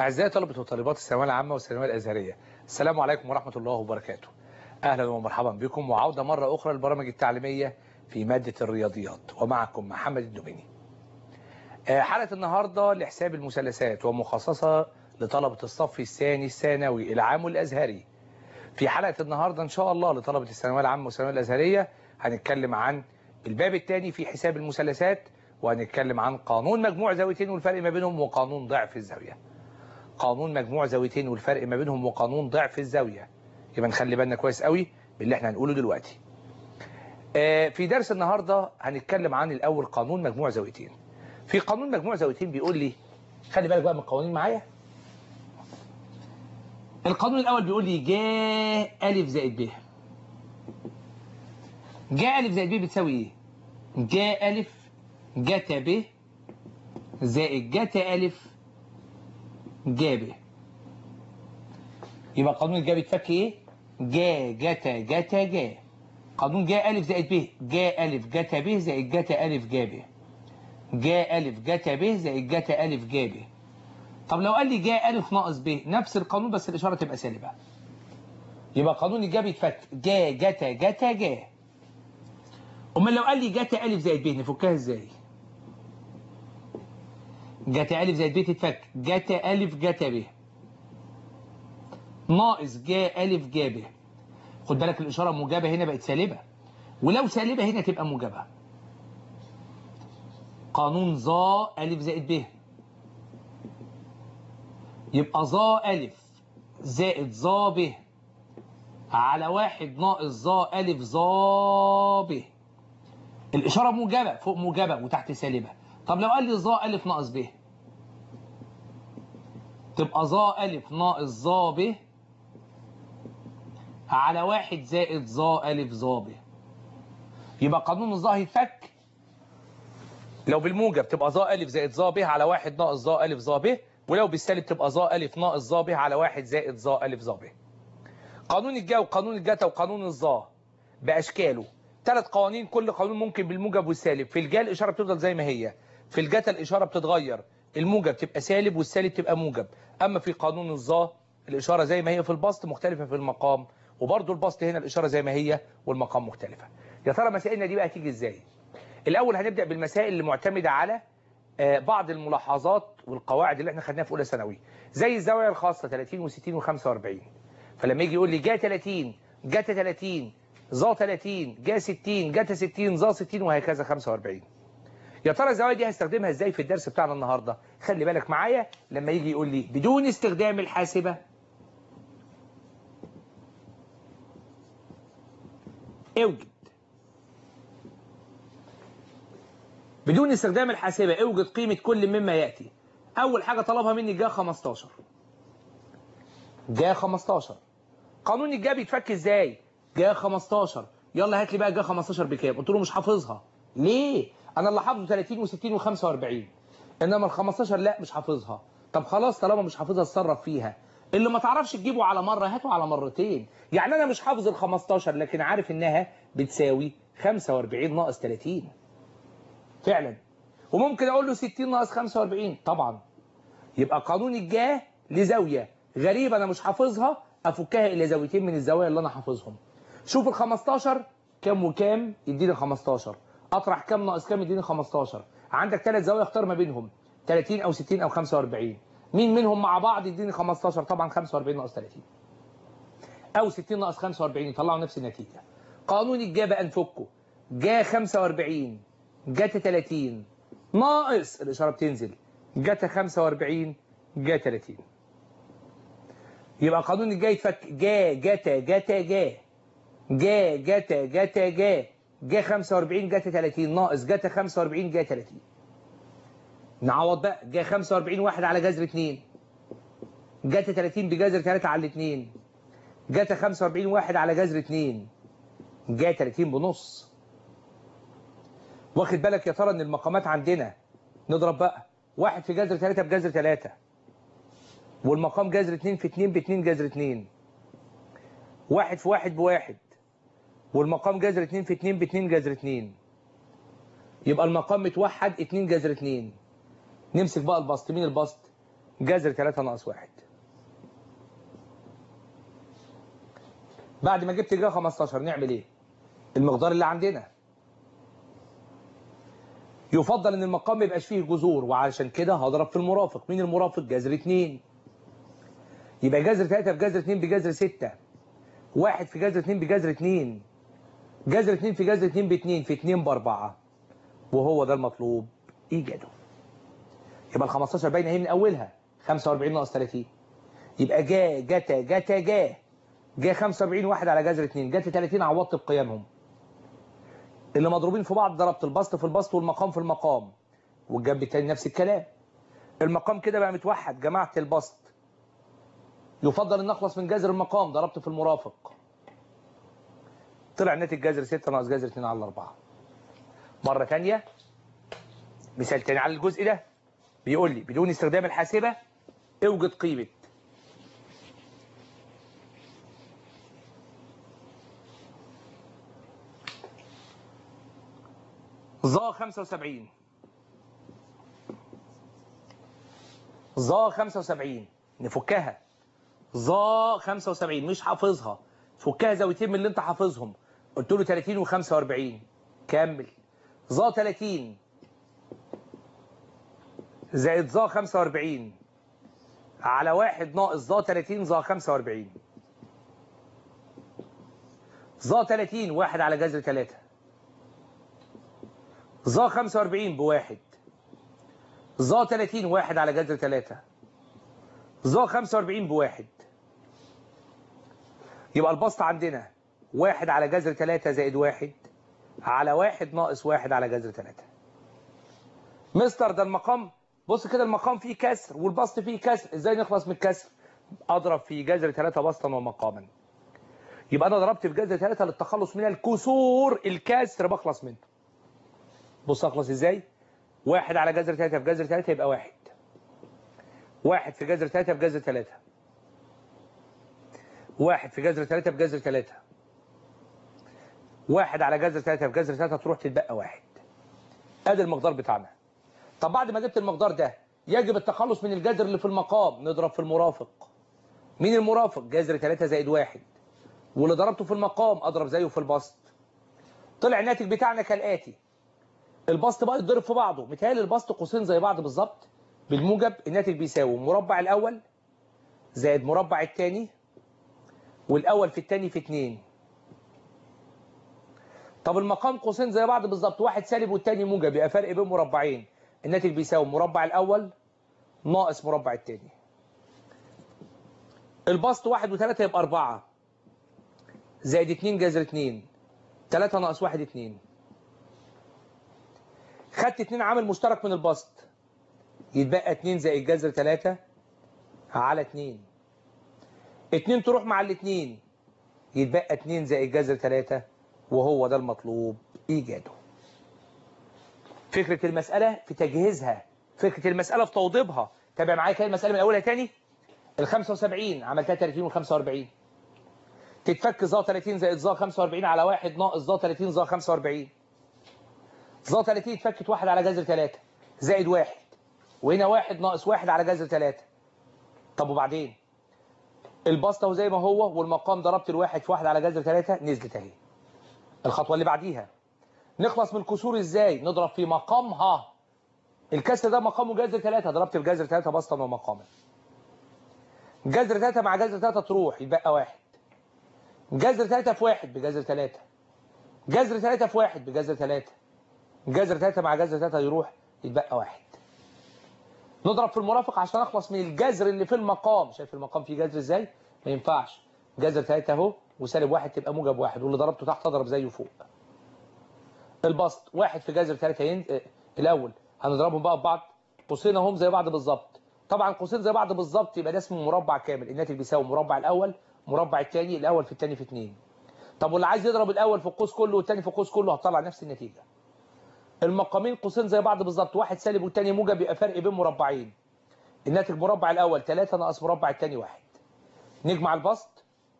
أعزائي طلبة وطالبات الثانوية العامة والثانوية الأزهرية السلام عليكم ورحمة الله وبركاته أهلا ومرحبا بكم وعودة مرة أخرى للبرامج التعليمية في مادة الرياضيات ومعكم محمد الدوميني آه، حلقة النهاردة لحساب المثلثات ومخصصة لطلبة الصف الثاني الثانوي العام الأزهري في حلقة النهاردة إن شاء الله لطلبة الثانوية العامة والثانوية الأزهرية هنتكلم عن الباب الثاني في حساب المثلثات وهنتكلم عن قانون مجموع زاويتين والفرق ما بينهم وقانون ضعف الزاوية قانون مجموع زاويتين والفرق ما بينهم وقانون ضعف الزاوية يبقى نخلي بالنا كويس قوي باللي احنا هنقوله دلوقتي آه، في درس النهاردة هنتكلم عن الأول قانون مجموع زاويتين في قانون مجموع زاويتين بيقول لي خلي بالك بقى من القوانين معايا القانون الأول بيقول لي جاء ألف زائد ب جاء ألف زائد ب بتساوي إيه؟ جاء ألف جت ب زائد جت ألف جا ب يبقى قانون الجا بيتفك إيه؟ جا جت جت جا قانون جاء ألف زائد ب جاء ألف جت ب زائد جت ألف جا ب جاء ألف جت ب زائد جت ألف جا ب طب لو قال لي جاء ألف ناقص ب نفس القانون بس الإشارة تبقى سالبة يبقى قانون الجا بيتفك جا جت جت جا أمال لو قال لي جت ألف زائد ب نفكها إزاي؟ جت ألف زائد ب تتفك جت ألف جت ب ناقص جا ألف جا ب خد بالك الإشارة موجبة هنا بقت سالبة ولو سالبة هنا تبقى موجبة قانون ظا ألف زائد ب يبقى ظا ألف زائد ظا ب على واحد ناقص ظا ألف ظا ب الإشارة موجبة فوق موجبة وتحت سالبة طب لو قال لي ظا ألف ناقص ب تبقى ظا ألف ناقص ظا ب على واحد زائد ظا ألف ظا ب يبقى قانون الظا هيتفك لو بالموجب تبقى ظا ألف زائد ظا ب على واحد ناقص ظا ألف ظا ب ولو بالسالب تبقى ظا ألف ناقص ظا ب على واحد زائد ظا ألف ظا ب قانون الجا وقانون الجتا وقانون الظا بأشكاله ثلاث قوانين كل قانون ممكن بالموجب والسالب في الجا الإشارة بتفضل زي ما هي في الجتا الإشارة بتتغير الموجب تبقى سالب والسالب تبقى موجب أما في قانون الظا الإشارة زي ما هي في البسط مختلفة في المقام وبرضه البسط هنا الإشارة زي ما هي والمقام مختلفة يا ترى مسائلنا دي بقى تيجي إزاي الأول هنبدأ بالمسائل اللي معتمدة على آه، بعض الملاحظات والقواعد اللي احنا خدناها في أولى ثانوي زي الزاوية الخاصة 30 و60 و45 فلما يجي يقول لي جا 30 جت 30 ظا 30 جا 60 جت 60 ظا 60 وهكذا 45 يا ترى الزوايا دي هستخدمها ازاي في الدرس بتاعنا النهارده خلي بالك معايا لما يجي يقول لي بدون استخدام الحاسبه اوجد بدون استخدام الحاسبه اوجد قيمه كل مما ياتي اول حاجه طلبها مني جا 15 جا 15 قانون الجا بيتفك ازاي جا 15 يلا هات لي بقى جا 15 بكام قلت له مش حافظها ليه انا اللي حافظه 30 و60 و45 انما ال 15 لا مش حافظها طب خلاص طالما مش حافظها اتصرف فيها اللي ما تعرفش تجيبه على مره هاته على مرتين يعني انا مش حافظ ال 15 لكن عارف انها بتساوي 45 ناقص 30 فعلا وممكن اقول له 60 ناقص 45 طبعا يبقى قانون الجاه لزاويه غريبه انا مش حافظها افكها الى زاويتين من الزوايا اللي انا حافظهم شوف ال 15 كام وكام يديني 15 اطرح كام ناقص كام يديني 15 عندك ثلاث زوايا اختار ما بينهم 30 او 60 او 45 مين منهم مع بعض يديني 15 طبعا 45 ناقص 30 او 60 ناقص 45 يطلعوا نفس النتيجه قانون الجا بقى نفكه جا 45 جت 30 ناقص الاشاره بتنزل جت 45 جا 30 يبقى قانون الجا يتفك جا جت جت جا جا جت جت جا جا 45 جت 30 ناقص جت 45 جا 30 نعوض بقى جا 45 واحد على جذر 2 جت 30 بجذر 3 على 2 جت 45 واحد على جذر 2 جا 30 بنص واخد بالك يا ترى ان المقامات عندنا نضرب بقى واحد في جذر 3 بجذر 3 والمقام جذر 2 في 2 ب 2 جذر 2 واحد في واحد بواحد والمقام جذر 2 في 2 ب 2 جذر 2 يبقى المقام متوحد 2 جذر 2 نمسك بقى البسط مين البسط جذر 3 ناقص 1 بعد ما جبت جا 15 نعمل ايه المقدار اللي عندنا يفضل ان المقام ما يبقاش فيه جذور وعشان كده هضرب في المرافق مين المرافق جذر 2 يبقى جذر 3 في جذر 2 بجذر 6 واحد في جذر 2 بجذر 2 جذر 2 في جذر 2 ب 2 في 2 ب 4 وهو ده المطلوب ايجاده يبقى ال 15 باينه اهي من اولها 45 ناقص 30 يبقى جا جتا جتا جا جا 45 واحد على جذر 2 جت 30 عوضت بقيمهم اللي مضروبين في بعض ضربت البسط في البسط والمقام في المقام والجنب التاني نفس الكلام المقام كده بقى متوحد جمعت البسط يفضل ان اخلص من جذر المقام ضربت في المرافق طلع ناتج جذر 6 ناقص جذر 2 على 4 مرة تانية مثال تاني على الجزء ده بيقول لي بدون استخدام الحاسبة اوجد قيمة ظا 75 ظا 75 نفكها ظا 75 مش حافظها فكها زاويتين من اللي انت حافظهم قلت له 30 و45 كمل ظا 30 زائد ظا 45 على واحد ناقص ظا 30 ظا 45 ظا 30 واحد على جذر 3 ظا 45 بواحد ظا 30 واحد على جذر 3 ظا 45 بواحد يبقى البسط عندنا واحد على جذر 3 زائد واحد على واحد ناقص واحد على جذر 3 مستر ده المقام بص كده المقام فيه كسر والبسط فيه كسر ازاي نخلص من الكسر اضرب في جذر 3 بسطا ومقاما يبقى انا ضربت في جذر 3 للتخلص من الكسور الكسر بخلص منه بص اخلص ازاي واحد على جذر 3 في جذر 3 يبقى واحد واحد في جذر 3 في جذر 3 واحد في جذر 3 في جذر 3 واحد على جذر 3 في جذر 3 تروح تتبقى واحد ادي المقدار بتاعنا طب بعد ما جبت المقدار ده يجب التخلص من الجذر اللي في المقام نضرب في المرافق مين المرافق جذر 3 زائد واحد واللي ضربته في المقام اضرب زيه في البسط طلع الناتج بتاعنا كالاتي البسط بقى يتضرب في بعضه متهيألي البسط قوسين زي بعض بالظبط بالموجب الناتج بيساوي مربع الاول زائد مربع الثاني والاول في الثاني في 2 طب المقام قوسين زي بعض بالظبط واحد سالب والثاني موجب يبقى فرق بين مربعين الناتج بيساوي مربع الاول ناقص مربع الثاني البسط واحد وثلاثة يبقى أربعة زائد اتنين جذر اتنين تلاتة ناقص واحد اتنين خدت اتنين عامل مشترك من البسط يتبقى اتنين زائد جذر تلاتة على اتنين اتنين تروح مع الاتنين يتبقى اتنين زائد جذر تلاتة وهو ده المطلوب ايجاده فكرة المسألة في تجهيزها فكرة المسألة في توضيبها تابع معايا كده المسألة من أولها تاني ال 75 عملتها 30 و 45 تتفك ظا 30 زائد ظا 45 على 1 ناقص ظا 30 ظا 45 ظا 30 اتفكت 1 على جذر 3 زائد 1 وهنا 1 ناقص 1 على جذر 3 طب وبعدين البسط اهو زي ما هو والمقام ضربت الواحد في 1 على جذر 3 نزلت اهي الخطوة اللي بعديها نخلص من الكسور ازاي نضرب في مقامها الكسر ده مقامه جذر 3 ضربت في جذر 3 بسطا ومقاما جذر 3 مع جذر 3 تروح يتبقى واحد جذر 3 في 1 بجذر 3 جذر 3 في 1 بجذر 3 جذر 3 مع جذر 3 يروح يتبقى واحد نضرب في المرافق عشان اخلص من الجذر اللي في المقام شايف المقام فيه جذر ازاي ما ينفعش جذر 3 اهو وسالب واحد تبقى موجب واحد واللي ضربته تحت اضرب زيه فوق البسط واحد في جذر 3 ين... اه الاول هنضربهم بقى ببعض قوسين اهم زي بعض بالظبط طبعا قوسين زي بعض بالظبط يبقى ده اسمه مربع كامل الناتج بيساوي مربع الاول مربع الثاني الاول في الثاني في 2 طب واللي عايز يضرب الاول في القوس كله والثاني في القوس كله هتطلع نفس النتيجه المقامين قوسين زي بعض بالظبط واحد سالب والثاني موجب يبقى فرق بين مربعين الناتج مربع الاول 3 ناقص مربع الثاني 1 نجمع البسط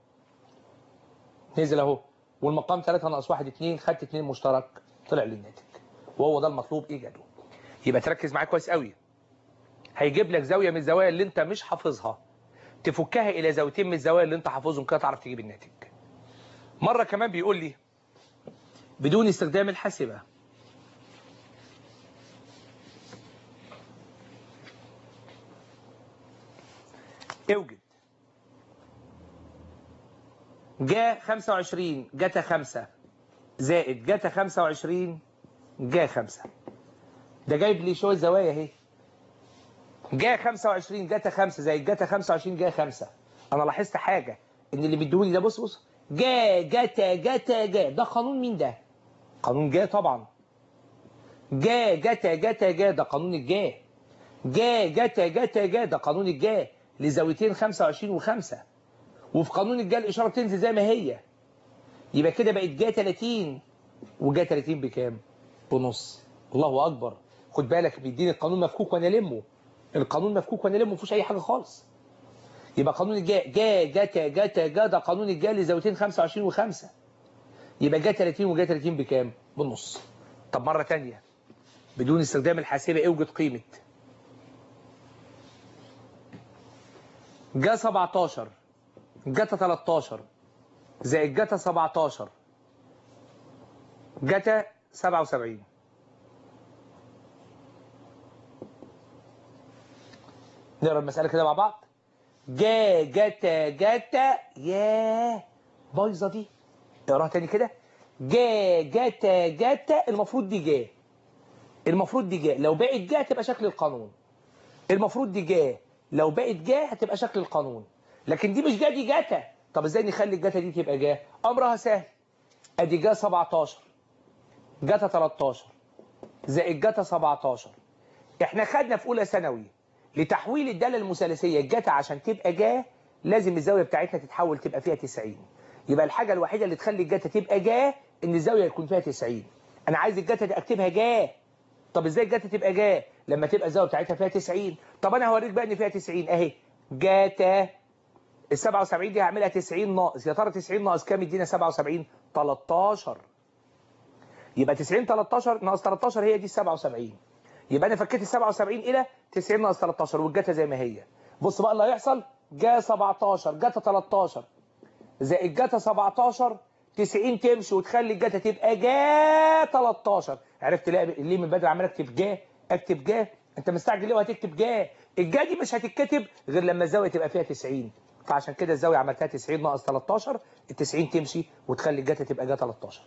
نزل اهو والمقام 3 ناقص 1 2 خدت 2 مشترك طلع لي الناتج وهو ده المطلوب ايجاده يبقى تركز معايا كويس قوي هيجيب لك زاويه من الزوايا اللي انت مش حافظها تفكها الى زاويتين من الزوايا اللي انت حافظهم كده تعرف تجيب الناتج مره كمان بيقول لي بدون استخدام الحاسبه اوجد جا 25 جتا 5 زائد جتا 25 جا 5 ده جايب لي شويه زوايا اهي جا 25 جتا 5 زائد جتا 25 جا 5 انا لاحظت حاجه ان اللي بيدوني ده بص بص جا جتا جتا جا ده قانون مين ده قانون جا طبعا جا جتا جتا جا ده قانون الجا جا جتا جتا جا ده قانون الجا لزاويتين 25 و5 وفي قانون الجا الاشاره بتنزل زي ما هي يبقى كده بقت جا 30 وجا 30 بكام بنص الله اكبر خد بالك بيديني القانون مفكوك وانا المه القانون مفكوك وانا المه مفيهوش اي حاجه خالص يبقى قانون الجا جا جتا جتا جا ده قانون الجا لزاويتين 25 و5 يبقى جا 30 وجا 30 بكام بالنص طب مره ثانيه بدون استخدام الحاسبه اوجد قيمه جا 17 جتا 13 زائد جتا 17 جتا 77 نقرا المسألة كده مع بعض جا جتا جتا ياه بايظة دي اقراها تاني كده جا جتا جتا المفروض دي جا المفروض دي جا لو بقت جا تبقى شكل القانون المفروض دي جا لو بقت جا هتبقى شكل القانون لكن دي مش جا دي جاتا طب ازاي نخلي الجاتا دي تبقى جا امرها سهل ادي جا 17 جاتا 13 زائد جاتا 17 احنا خدنا في اولى ثانوي لتحويل الداله المثلثيه الجاتا عشان تبقى جا لازم الزاويه بتاعتها تتحول تبقى فيها 90 يبقى الحاجه الوحيده اللي تخلي الجاتا تبقى جا ان الزاويه يكون فيها 90 انا عايز الجاتا دي اكتبها جا طب ازاي الجاتا تبقى جا لما تبقى الزاويه بتاعتها فيها 90 طب انا هوريك بقى ان فيها 90 اهي جاتا ال 77 دي هعملها 90 ناقص يا ترى 90 ناقص كام يدينا 77 13 يبقى 90 13 ناقص 13 هي دي ال 77 يبقى انا فكيت ال 77 الى 90 ناقص 13 والجاتا زي ما هي بص بقى اللي هيحصل جا 17 جاتا 13 زائد جاتا 17 90 تمشي وتخلي الجاتا تبقى جا 13 عرفت ليه من بدري عمال اكتب جا اكتب جا انت مستعجل ليه وهتكتب جا الجا دي مش هتتكتب غير لما الزاويه تبقى فيها 90 فعشان كده الزاويه عملتها 90 ناقص 13 ال 90 تمشي وتخلي الجاتا تبقى جا 13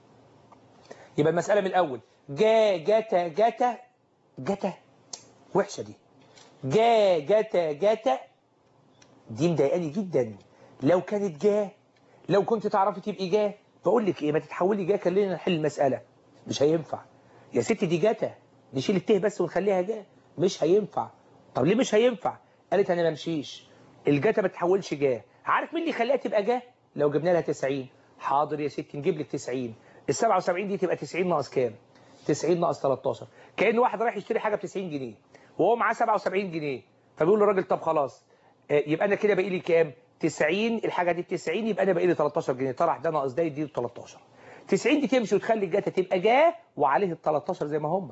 يبقى المساله من الاول جا جاتا جاتا جاتا وحشه دي جا جاتا جاتا دي مضايقاني جدا لو كانت جا لو كنت تعرفي تبقي جا بقول لك ايه ما تتحولي جا خلينا نحل المساله مش هينفع يا ستي دي جاتا نشيل الته بس ونخليها جا مش هينفع طب ليه مش هينفع قالت انا ما امشيش الجاتا ما تتحولش جا عارف مين اللي يخليها تبقى جا لو جبنا لها 90 حاضر يا ستي نجيب لك 90 ال 77 دي تبقى 90 ناقص كام 90 ناقص 13 كأن واحد رايح يشتري حاجه ب 90 جنيه وهو معاه 77 جنيه فبيقول للراجل طب خلاص يبقى انا كده باقي لي كام 90 الحاجه دي ب 90 يبقى انا باقي لي 13 جنيه طرح ده ناقص ده يديله 13 90 دي تمشي وتخلي الجاتا تبقى جا وعليه ال 13 زي ما هم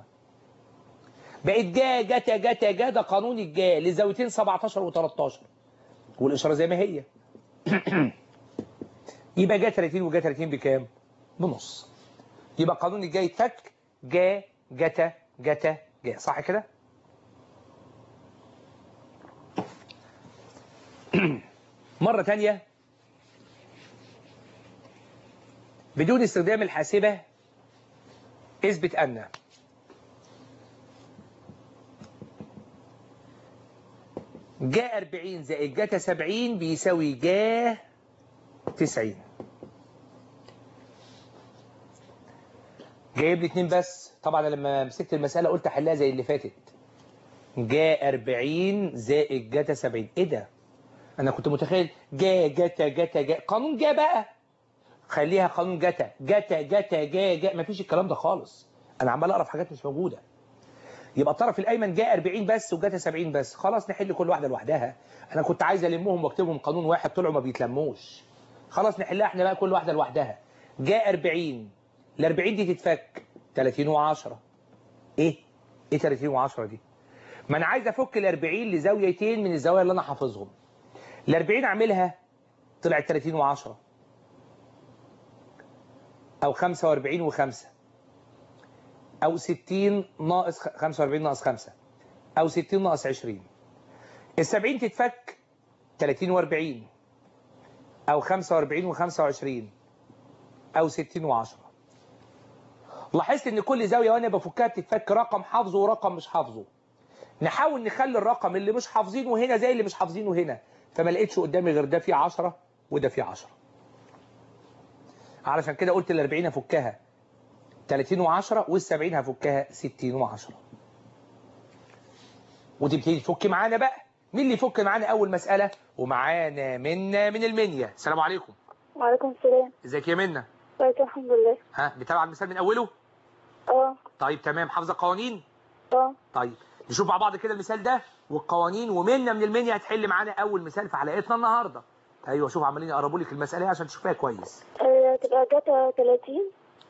بقت جا جاتا جاتا جا ده قانون الجا لزاويتين 17 و13 والاشاره زي ما هي يبقى جا 30 وجا 30 بكام بنص يبقى قانون الجا يتفك جا جتا جتا جا صح كده مرة تانية بدون استخدام الحاسبة اثبت أن جا 40 زائد جتا 70 بيساوي جا 90 جايب لي اتنين بس طبعا لما مسكت المسألة قلت احلها زي اللي فاتت جا 40 زائد جتا 70 ايه ده انا كنت متخيل جا جتا جتا جا قانون جا بقى خليها قانون جتا جتا جتا جا جا مفيش الكلام ده خالص انا عمال اقرا في حاجات مش موجوده يبقى الطرف الايمن جا 40 بس وجتا 70 بس خلاص نحل كل واحده لوحدها انا كنت عايز المهم واكتبهم قانون واحد طلعوا ما بيتلموش خلاص نحلها احنا بقى كل واحده لوحدها جا 40 ال 40 دي تتفك 30 و10 ايه ايه 30 و10 دي ما انا عايز افك ال 40 لزاويتين من الزوايا اللي انا حافظهم ال 40 اعملها طلعت 30 و10 او 45 و5 او 60 ناقص خ- 45 ناقص 5 او 60 ناقص 20 ال 70 تتفك 30 و40 او 45 و25 او 60 و10 لاحظت ان كل زاويه وانا بفكها بتتفك رقم حافظه ورقم مش حافظه نحاول نخلي الرقم اللي مش حافظينه هنا زي اللي مش حافظينه هنا فما لقيتش قدامي غير ده فيه 10 وده فيه 10 علشان كده قلت ال 40 هفكها 30 و10 وال 70 هفكها 60 و10 وتبتدي تفك معانا بقى مين اللي يفك معانا اول مساله ومعانا منا من المنيا السلام عليكم وعليكم السلام ازيك يا منا كويس الحمد لله ها بتابع المثال من اوله اه طيب تمام حافظه قوانين اه طيب نشوف مع بعض كده المثال ده والقوانين ومنا من المنيا هتحل معانا اول مثال في حلقتنا النهارده ايوه شوف عمالين يقربوا لك المساله إيه عشان تشوفيها كويس آه، تبقى جاتا 30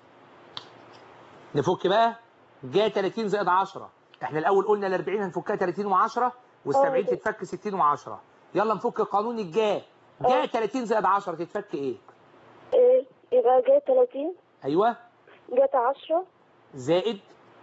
نفك بقى جا 30 زائد 10 احنا الاول قلنا ال 40 هنفكها 30 و10 وال 70 اه. تتفك 60 و10 يلا نفك قانون الجا جا اه. 30 زائد 10 تتفك ايه آه، يبقى جاتا 30 ايوه جاتا 10 زائد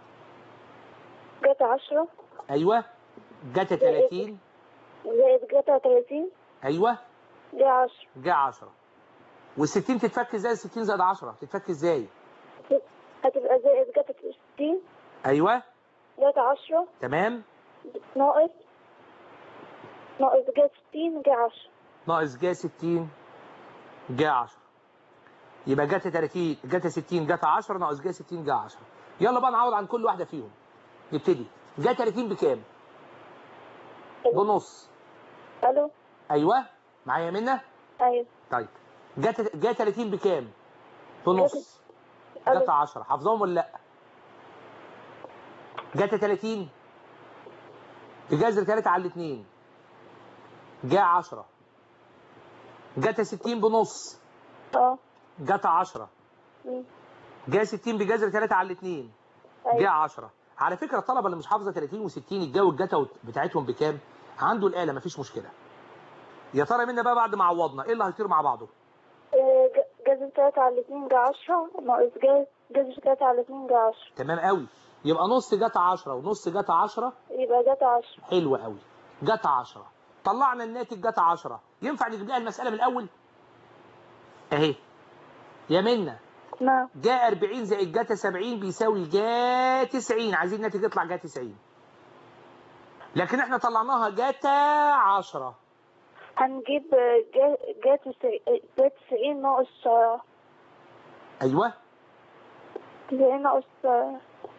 جاتا 10 ايوه جاتا 30 زائد جاتا 30 ايوه دي 10 جا 10 وال 60 تتفك ازاي ال 60 زائد 10 تتفك ازاي هتبقى زائد جاتا 60 ايوه جاتا 10 تمام ناقص ناقص جاتا 60 جا 10 ناقص جا 60 جا 10 يبقى جاتا 30 جاتا 60 جاتا 10 ناقص جا 60 جا 10 يلا بقى نعوض عن كل واحده فيهم نبتدي جا 30 بكام بنص الو ايوه معايا منى ايوه طيب جا تل- جا 30 بكام بنص ألو. جاتا 10 حافظهم ولا لا جاتا 30 بجذر 3 على الاثنين جا 10 جاتا 60 بنص اه جاتا 10 مم. جا 60 بجذر 3 على الاثنين جا ايوه 10 على فكره الطلبه اللي مش حافظه 30 و60 الجو الجاتا بتاعتهم بكام عنده الاله مفيش مشكله يا ترى منا بقى بعد ما عوضنا ايه اللي هيطير مع بعضه آه، ج- جذر 3 على 2 جا 10 ناقص جا- جذر 3 على 2 جا 10 تمام قوي يبقى نص جاتا 10 ونص جاتا 10 يبقى جاتا 10 حلو قوي جاتا 10 طلعنا الناتج جاتا 10 ينفع نجيب لها المساله من الاول اهي يا منا نعم جا 40 زائد جاتا 70 بيساوي جا 90 عايزين الناتج يطلع جا 90 لكن احنا طلعناها جاتا 10 هنجيب جا جا تسعين جا تسعين ناقص آه، ايوه تسعين ناقص آه،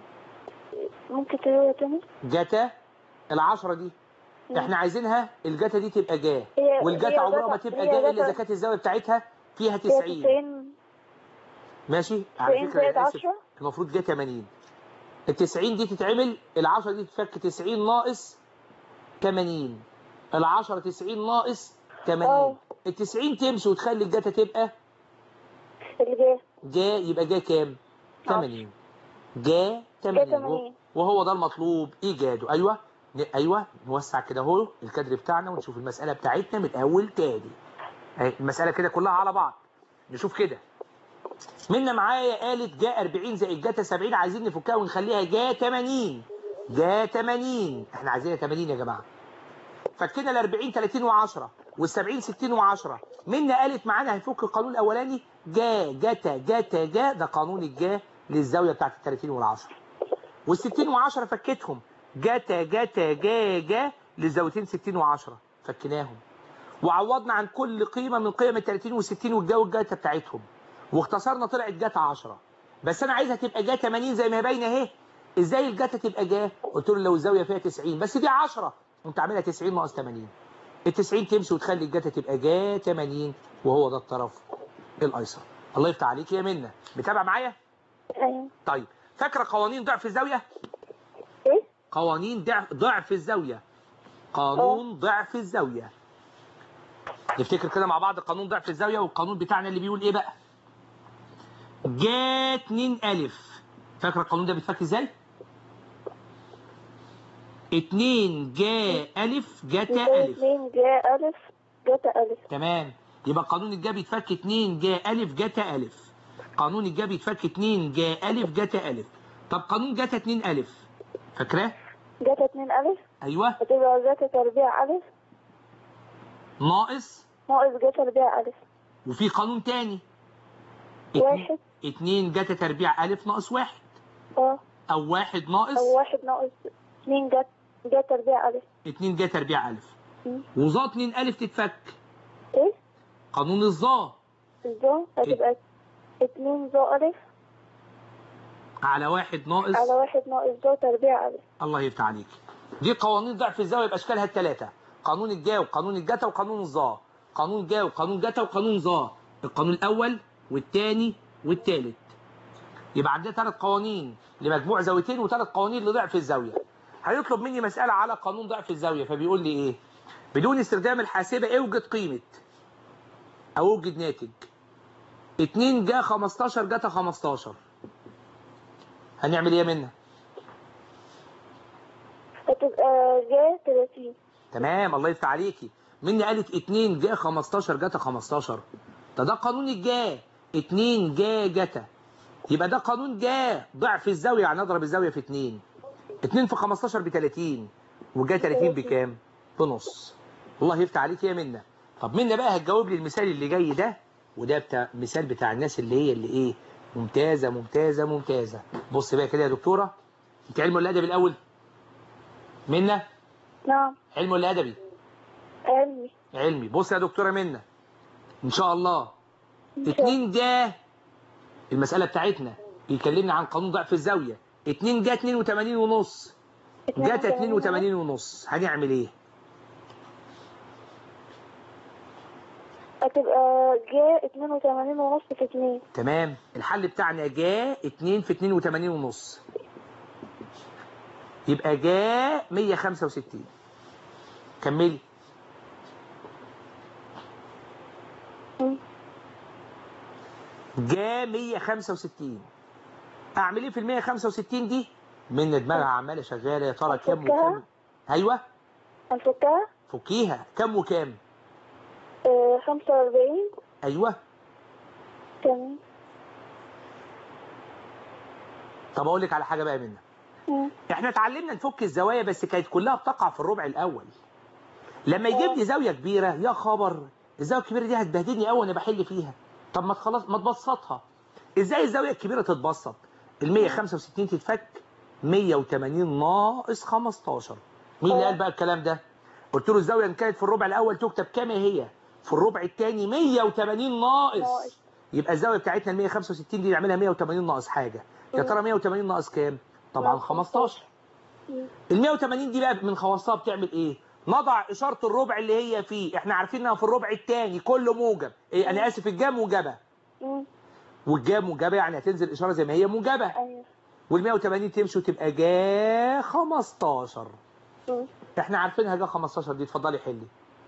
ممكن تقولها تاني؟ جاتا العشرة دي احنا عايزينها الجاتا دي تبقى جا هي- والجاتا هي عمرها ما جاتا- تبقى هي جا الا جاتا- اذا كانت الزاويه بتاعتها فيها جا 90 تسعين ماشي على 90 فكره زائد أنا آسف، 10 المفروض جا 80 ال 90 دي تتعمل ال 10 دي تتفك 90 ناقص 80 ال 10 90 ناقص 80 اه. ال 90 تمشي وتخلي الجاتا تبقى اللي جا جا يبقى جا كام؟ 80 جا 80 80. وهو ده المطلوب ايجاده ايوه ن- ايوه نوسع كده اهو الكادر بتاعنا ونشوف المساله بتاعتنا من الاول تاني اهي المساله كده كلها على بعض نشوف كده منا معايا قالت جا 40 زائد جاتا 70 عايزين نفكها ونخليها جا 80 جا 80 احنا عايزينها 80 يا جماعه فكنا ال 40 30 و10 وال 70 60 و10 منا قالت معانا هنفك القانون الاولاني جا جاتا جاتا جا ده قانون الجا للزاويه بتاعت ال 30 وال 10 وال 60 و10 فكتهم جاتا جاتا جا جا للزاويتين 60 و10 فكناهم وعوضنا عن كل قيمه من قيم ال 30 وال 60 والجو الجاتا بتاعتهم واختصرنا طلعت جاتا 10 بس انا عايزها تبقى جا 80 زي ما هي باينه اهي ازاي الجاتا تبقى جا قلت له لو الزاويه فيها 90 بس دي 10 انت عاملها 90 ناقص 80 ال 90 تمشي وتخلي الجاتا تبقى جا 80 وهو ده الطرف الايسر الله يفتح عليك يا منى متابع معايا ايوه طيب فاكره قوانين ضعف الزاويه ايه؟ قوانين ضعف ضعف الزاويه قانون ضعف الزاويه نفتكر كده مع بعض قانون ضعف الزاويه والقانون بتاعنا اللي بيقول ايه بقى جا 2 الف فاكره القانون ده بيتفك ازاي 2 جا ألف جتا يساوي ألف اتنين جا ألف جتا ألف تمام يبقى قانون الجاب يتفك 2 جا ألف جتا ألف قانون الجاب يتفك 2 جا ألف جتا ألف طب قانون جتا 2 ألف فاكراه؟ جتا اتنين ألف أيوه هتبقى جتا تربيع ألف ناقص ناقص جتا تربيع ألف وفي قانون تاني واحد 2 جتا تربيع ألف ناقص واحد اه أو واحد ناقص أو واحد ناقص اتنين جت جتا تربيع ألف 2 جا تربيع ألف مم. وظا 2 ألف تتفك ايه قانون الظا الظا هتبقى اتنين ظا ألف على واحد ناقص على واحد ناقص ظا تربيع ألف الله يفتح عليك دي قوانين ضعف الزاويه باشكالها الثلاثه قانون الجا وقانون الجتا وقانون الظا قانون جا وقانون جتا وقانون ظا القانون الاول والثاني والثالث يبقى عندنا ثلاث قوانين لمجموع زاويتين وثلاث قوانين لضعف الزاويه هيطلب مني مساله على قانون ضعف الزاويه فبيقول لي ايه بدون استخدام الحاسبه اوجد قيمه او اوجد ناتج 2 جا 15 جتا 15 هنعمل ايه منها هتبقى جا تلاتين تمام الله يفتح عليكي مني قالت 2 جا 15 جتا 15 ده ده قانون الجا 2 جا جتا يبقى ده قانون جا ضعف الزاويه يعني اضرب الزاويه في 2 2 في 15 ب 30 وجا 30 بكام؟ بنص الله يفتح عليك يا منى طب منى بقى هتجاوب لي المثال اللي جاي ده وده بتاع مثال بتاع الناس اللي هي اللي ايه ممتازه ممتازه ممتازه بص بقى كده يا دكتوره انت علم ولا ادبي الاول منى نعم علم ولا ادبي علمي علمي بص يا دكتوره منى ان شاء الله إن شاء الله. اتنين جا المساله بتاعتنا بيكلمنا عن قانون ضعف الزاويه اتنين جا 82 ونص جات 82 ونص هنعمل ايه هتبقى جا اتنين وتمانين ونص في اتنين تمام الحل بتاعنا جا 2 في 82 ونص يبقى جا 165 كملي مم. جا 165 اعمل ايه في ال 165 دي من دماغها عماله شغاله يا ترى كام أفكها؟ وكام ايوه هنفكها فكيها كام وكام آه، خمسة وأربعين ايوه تمام طب اقول لك على حاجه بقى منها مم. احنا اتعلمنا نفك الزوايا بس كانت كلها بتقع في الربع الاول لما يجيب لي زاويه كبيره يا خبر الزاويه الكبيره دي هتبهدلني قوي وانا بحل فيها طب ما خلاص ما تبسطها ازاي الزاويه الكبيره تتبسط ال 165 تتفك 180 ناقص 15 مين اللي اه. قال بقى الكلام ده قلت له الزاويه ان كانت في الربع الاول تكتب كام هي في الربع الثاني 180 ناقص ناقص. يبقى الزاويه بتاعتنا ال 165 دي نعملها 180 ناقص حاجه يا مم. ترى 180 ناقص كام طبعا ناقص 15 مم. ال 180 دي بقى من خواصها بتعمل ايه؟ نضع اشاره الربع اللي هي فيه، احنا عارفين انها في الربع الثاني كله موجب، إيه انا اسف الجام موجبه، مم. والجام موجبه يعني هتنزل اشاره زي ما هي موجبه، أيوة وال 180 تمشي وتبقى جا 15. مم. احنا عارفينها جا 15 دي اتفضلي حلي.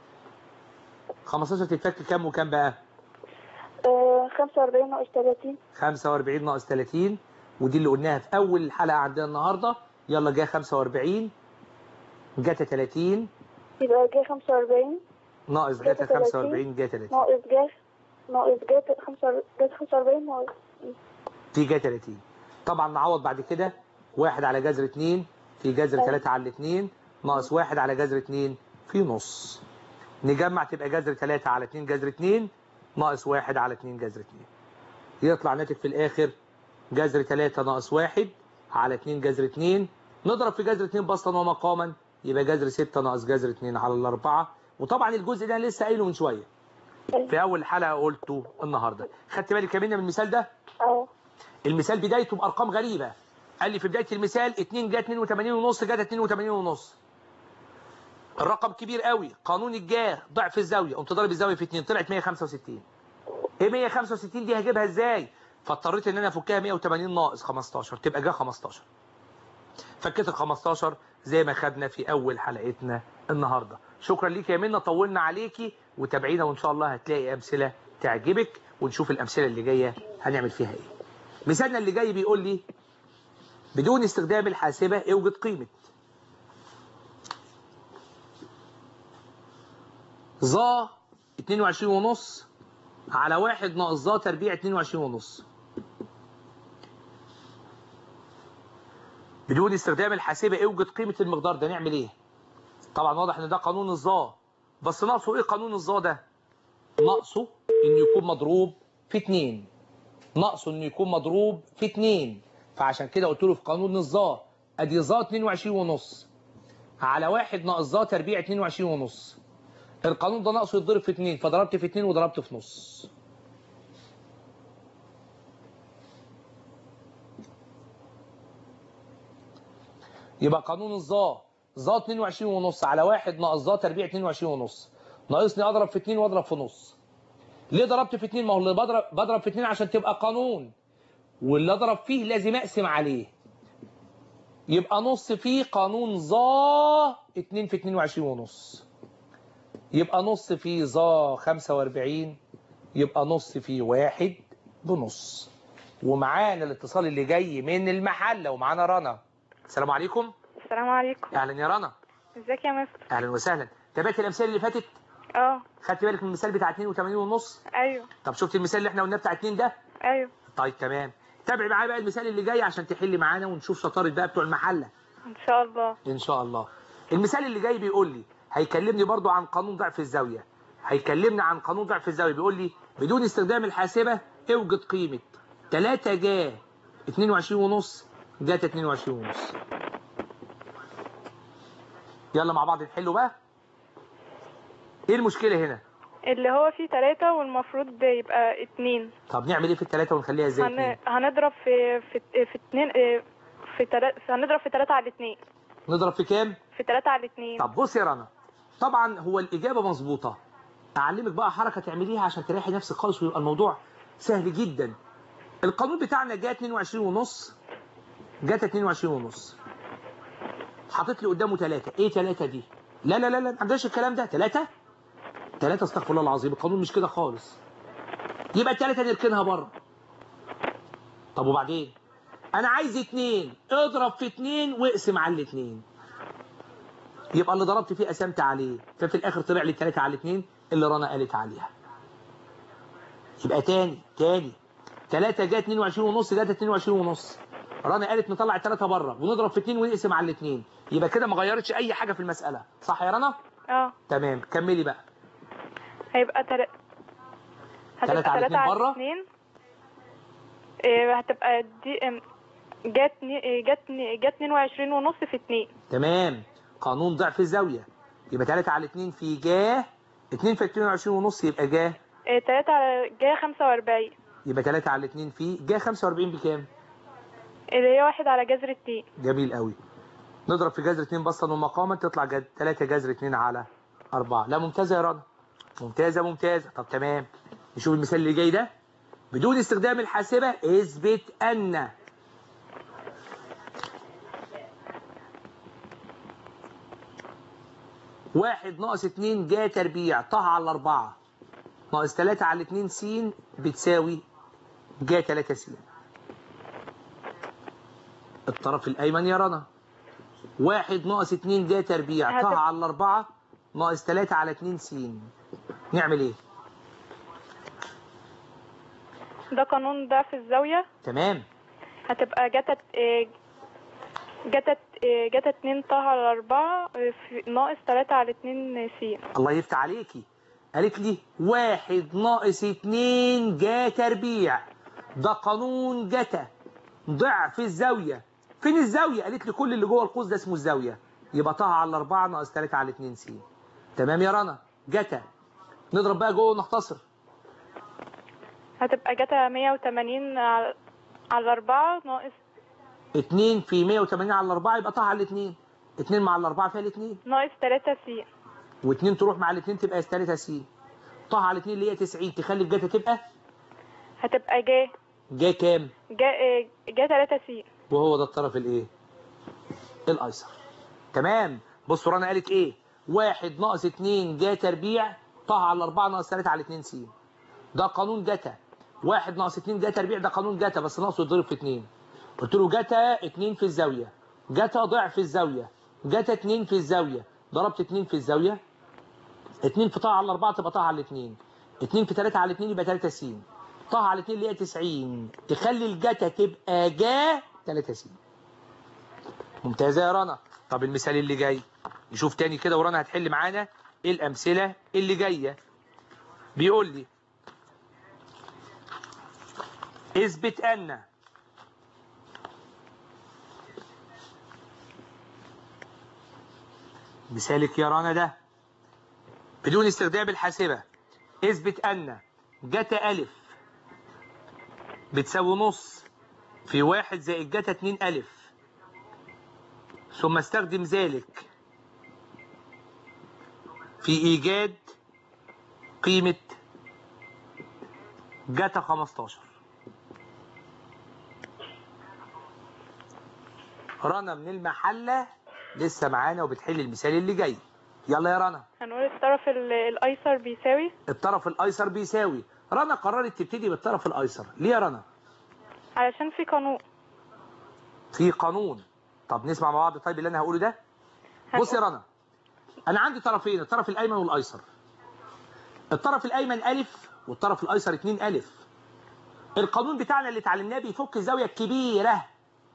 15 تتفك كام وكام بقى؟ آه، خمسة وأربعين ناقص تلاتين 45 ناقص 30 ودي اللي قلناها في اول الحلقه عندنا النهارده، يلا جا 45 جاتا 30 يبقى جا خمسة وأربعين ناقص جاتا جاتا 30 45 جا 30 ناقص جا ناقص جا خمسة جا خمسة وأربعين ناقص في جا 30 طبعا نعوض بعد كده واحد على جذر 2 في جذر أيوة. 3 على 2 ناقص واحد على جذر 2 في نص نجمع تبقى جذر 3 على 2 جذر 2 ناقص واحد على 2 جذر 2 يطلع ناتج في الاخر جذر 3 ناقص واحد على 2 جذر 2 نضرب في جذر 2 بسطا ومقاما يبقى جذر 6 ناقص جذر 2 على الأربعة وطبعا الجزء ده أنا لسه قايله من شوية في أول حلقة قلته النهاردة خدت بالك كمان من المثال ده اه المثال بدايته بارقام غريبه قال لي في بدايه المثال 2 جا 82 ونص جا 82 ونص الرقم كبير قوي قانون الجاه ضعف الزاويه قمت ضارب الزاويه في 2 طلعت 165 ايه 165 دي هجيبها ازاي فاضطريت ان انا افكها 180 ناقص 15 تبقى جا 15 فكيت ال 15 زي ما خدنا في اول حلقتنا النهارده شكرا ليك يا منى طولنا عليكي وتابعينا وان شاء الله هتلاقي امثله تعجبك ونشوف الامثله اللي جايه هنعمل فيها ايه مثالنا اللي جاي بيقول لي بدون استخدام الحاسبة اوجد قيمة ظا 22 ونص على واحد ناقص ظا تربيع 22 ونص بدون استخدام الحاسبة اوجد قيمة المقدار ده نعمل ايه طبعا واضح ان ده قانون الظا بس ناقصه ايه قانون الظا ده ناقصه انه يكون مضروب في 2 ناقصه انه يكون مضروب في 2 فعشان كده قلت له في قانون الظا ادي ظا 22 ونص على واحد ناقص ظا تربيع 22 ونص القانون ده ناقصه يتضرب في 2 فضربت في 2 وضربت في نص يبقى قانون الظا ظا 22 ونص على واحد ناقص ظا تربيع 22 ونص ناقصني اضرب في 2 واضرب في نص ليه ضربت في 2 ما هو اللي بضرب بضرب في 2 عشان تبقى قانون واللي اضرب فيه لازم اقسم عليه يبقى نص فيه قانون ظا 2 في 22 ونص يبقى نص فيه ظا 45 يبقى نص فيه واحد بنص ومعانا الاتصال اللي جاي من المحله ومعانا رنا السلام عليكم السلام عليكم اهلا يا رنا ازيك يا مستر اهلا وسهلا تابعت الامثله اللي فاتت اه خدت بالك من المثال بتاع 82 ونص ايوه طب شفت المثال اللي احنا قلناه بتاع 2 ده ايوه طيب تمام تابع معايا بقى المثال اللي جاي عشان تحل معانا ونشوف شطاره بقى بتوع المحله ان شاء الله ان شاء الله المثال اللي جاي بيقول لي هيكلمني برضو عن قانون ضعف الزاويه هيكلمني عن قانون ضعف الزاويه بيقول لي بدون استخدام الحاسبه اوجد قيمه 3 جا 22 ونص جات 22 ونص يلا مع بعض نحله بقى ايه المشكله هنا اللي هو فيه تلاتة والمفروض يبقى اتنين طب نعمل ايه في الثلاثه ونخليها ازاي هن... اتنين؟ هنضرب في في في اتنين اه، في تلاتة هنضرب في تلاتة على اتنين نضرب في كام في تلاتة على اتنين طب بص يا رنا طبعا هو الإجابة مظبوطة أعلمك بقى حركة تعمليها عشان تريحي نفسك خالص ويبقى الموضوع سهل جدا القانون بتاعنا جاء 22 ونص جات 22 ونص حاطط لي قدامه 3 ايه 3 دي لا لا لا لا ما عندناش الكلام ده 3 3 استغفر الله العظيم القانون مش كده خالص يبقى الثلاثه نركنها بره طب وبعدين انا عايز اتنين اضرب في اتنين واقسم على الاتنين يبقى اللي ضربت فيه قسمت عليه ففي الاخر طلع لي 3 على 2 اللي رنا قالت عليها يبقى تاني تاني 3 جت 22 ونص جت 22 ونص رنا قالت نطلع الثلاثه بره ونضرب في 2 ونقسم على الاثنين يبقى كده ما غيرتش اي حاجه في المساله صح يا رنا اه تمام كملي بقى هيبقى تل... هتبقى تلاتة على تلاتة اتنين برا؟ اتنين اه، هتبقى دي ام، جت ني- اه، جت ني- جت اتنين وعشرين ونص في اتنين تمام قانون ضعف الزاويه يبقى 3 على 2 في جاه 2 في 22 ونص يبقى جاه اه، تلاتة على جاية خمسة وأربعين يبقى 3 على 2 في جاه 45 بكام اللي هي واحد على جذر اتنين جميل قوي نضرب في جذر 2 بسطا ومقاما تطلع جد 3 جذر 2 على 4 لا ممتازه يا رنا ممتازه ممتازه طب تمام نشوف المثال اللي جاي ده بدون استخدام الحاسبه اثبت ان واحد ناقص اتنين جا تربيع طه على الأربعة ناقص تلاتة على اتنين س بتساوي جا تلاتة س الطرف الأيمن يا رنا واحد ناقص اتنين جا تربيع طه هتب- على الأربعة ناقص تلاتة على اتنين س نعمل ايه؟ ده قانون ضعف الزاوية تمام هتبقى جتت اه، جتت اه، جتت اتنين طه على أربعة اه، في- ناقص تلاتة على اتنين س الله يفتح عليكي قالت لي واحد ناقص اتنين جا تربيع ده قانون جتا ضعف الزاوية فين الزاوية قالت لي كل اللي جوه القوس ده اسمه الزاوية يبقى طه على الأربعة ناقص تلاتة على اتنين س تمام يا رنا جتا نضرب بقى جوه ونختصر هتبقى جتا مية وتمانين على على أربعة ناقص اتنين في 180 على الأربعة يبقى طه على الاتنين اتنين مع الأربعة فيها الاتنين ناقص تلاتة س واتنين تروح مع الاتنين تبقى تلاتة س طه على الاتنين اللي هي 90 تخلي الجتا تبقى هتبقى جا جا كام؟ جا اه، جا تلاتة س وهو ده الطرف الايه الايسر تمام بصوا رنا قالت ايه واحد ناقص اتنين جا تربيع طه على اربعة ناقص تلاتة على اتنين س ده قانون جتا واحد ناقص اتنين جا تربيع ده قانون جتا بس ناقصه يتضرب في اتنين قلت له جتا اتنين في الزاوية جتا ضعف الزاوية جتا اتنين في الزاوية ضربت اتنين في الزاوية 2 في طه على 4 تبقى طه على 2 2 في 3 على 2 يبقى 3 س طه على 2 اللي هي 90 تخلي الجتا تبقى جا 3 س ممتازه يا رنا طب المثال اللي جاي نشوف تاني كده ورنا هتحل معانا ايه الامثله اللي جايه بيقول لي اثبت ان مثالك يا رنا ده بدون استخدام الحاسبة اثبت أن جتا ألف بتساوي نص في واحد زائد جتا اتنين ألف ثم استخدم ذلك في إيجاد قيمة جتا 15 رنا من المحلة لسه معانا وبتحل المثال اللي جاي يلا يا رنا هنقول الطرف ال- الايسر بيساوي الطرف الايسر بيساوي رنا قررت تبتدي بالطرف الايسر ليه يا رنا علشان في قانون في قانون طب نسمع مع بعض طيب اللي انا هقوله ده بص يا رنا انا عندي طرفين الطرف الايمن والايسر الطرف الايمن الف والطرف الايسر 2 الف القانون بتاعنا اللي اتعلمناه بيفك الزاويه الكبيره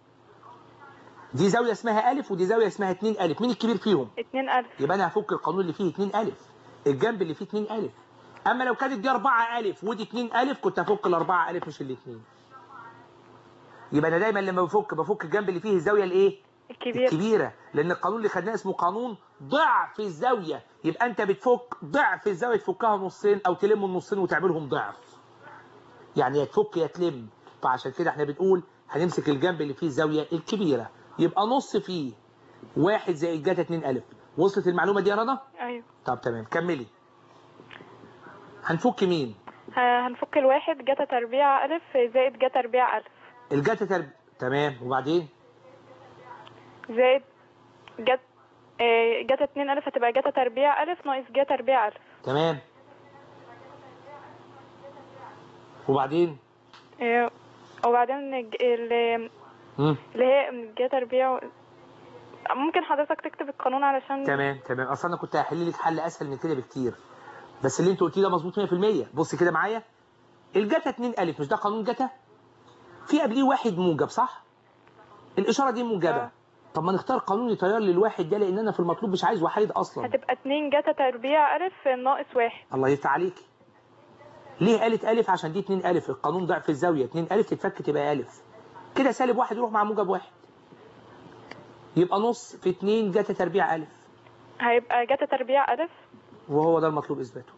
دي زاويه اسمها الف ودي زاويه اسمها 2 الف مين الكبير فيهم اتنين ألف يبقى انا هفك القانون اللي فيه 2 الف الجنب اللي فيه 2 الف اما لو كانت دي 4 الف ودي 2 الف كنت هفك الاربعة الف مش الاثنين يبقى انا دايما لما بفك بفك الجنب اللي فيه الزاويه الايه الكبير الكبيره لان القانون اللي خدناه اسمه قانون ضعف الزاويه يبقى انت بتفك ضعف الزاويه تفكها نصين او تلم النصين وتعملهم ضعف يعني يا تفك يا تلم فعشان كده احنا بنقول هنمسك الجنب اللي فيه الزاويه الكبيره يبقى نص فيه واحد زائد جتا 2 الف وصلت المعلومه دي يا رنا ايوه طب تمام كملي هنفك مين ه- هنفك الواحد جتا تربيع ألف زائد جتا تربيع ألف الجتا ترب... تمام وبعدين زائد جت آه، جتا اتنين ألف هتبقى جتا تربيع ألف ناقص جتا تربيع ألف تمام وبعدين آه، وبعدين الج- ال- مم. اللي هي جتا تربيع ممكن حضرتك تكتب القانون علشان تمام تمام اصل انا كنت هحل لك حل اسهل من كده بكتير بس اللي انت قلتيه ده مظبوط 100% بص كده معايا الجتا 2 الف مش ده قانون جتا في قبليه واحد موجب صح الاشاره دي موجبه آه. طب ما نختار قانون يطير لي الواحد ده لان انا في المطلوب مش عايز وحيد اصلا هتبقى اتنين جتا تربيع ألف ناقص واحد الله يفتح عليك ليه قالت الف عشان دي 2 الف القانون ضعف الزاويه 2 الف تتفك تبقى الف كده سالب واحد يروح مع موجب واحد يبقى نص في 2 جتا تربيع الف هيبقى جتا تربيع ألف وهو ده المطلوب اثباته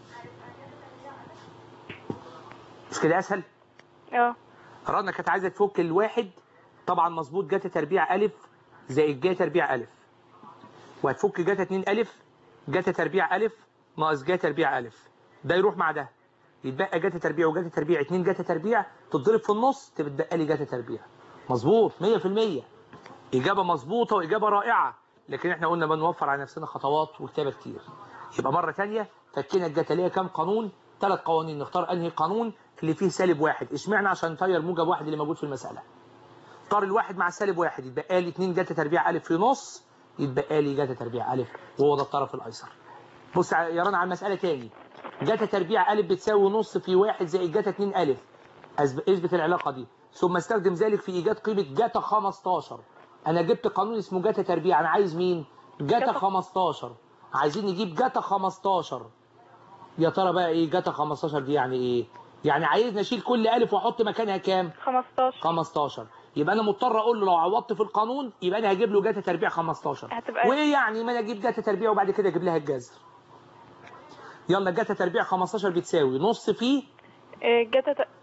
مش كده اسهل اه رنا كانت عايزه تفك الواحد طبعا مظبوط جتا تربيع الف زائد جتا تربيع الف وهتفك جتا 2 الف جتا تربيع الف ناقص جتا تربيع الف ده يروح مع ده يتبقى جتا تربيع وجتا تربيع 2 جتا تربيع تتضرب في النص تبقى لي جتا تربيع مظبوط 100% اجابه مظبوطه واجابه رائعه لكن احنا قلنا بنوفر على نفسنا خطوات وكتابه كتير يبقى مره ثانيه فكينا الجتا ليها كام قانون ثلاث قوانين نختار انهي قانون اللي فيه سالب واحد اشمعنى عشان نطير موجب واحد اللي موجود في المساله اختار الواحد مع السالب واحد يتبقى لي 2 جتا تربيع الف في نص يتبقى لي جتا تربيع الف وهو ده الطرف الايسر بص ع- يا رنا على المساله تاني جتا تربيع الف بتساوي نص في واحد زائد جتا 2 الف أثب- اثبت العلاقه دي ثم استخدم ذلك في ايجاد قيمه جتا 15 انا جبت قانون اسمه جتا تربيع انا عايز مين جتا جتا. 15 عايزين نجيب جتا 15 يا ترى بقى ايه جتا 15 دي يعني ايه يعني عايز نشيل كل الف واحط مكانها كام خمستاشر 15 يبقى انا مضطر اقول له لو عوضت في القانون يبقى انا هجيب له جتا تربيع 15 هتبقى- وايه يعني ما انا اجيب جتا تربيع وبعد كده اجيب لها الجذر يلا جتا تربيع 15 بتساوي نص فيه آه، جتا ت-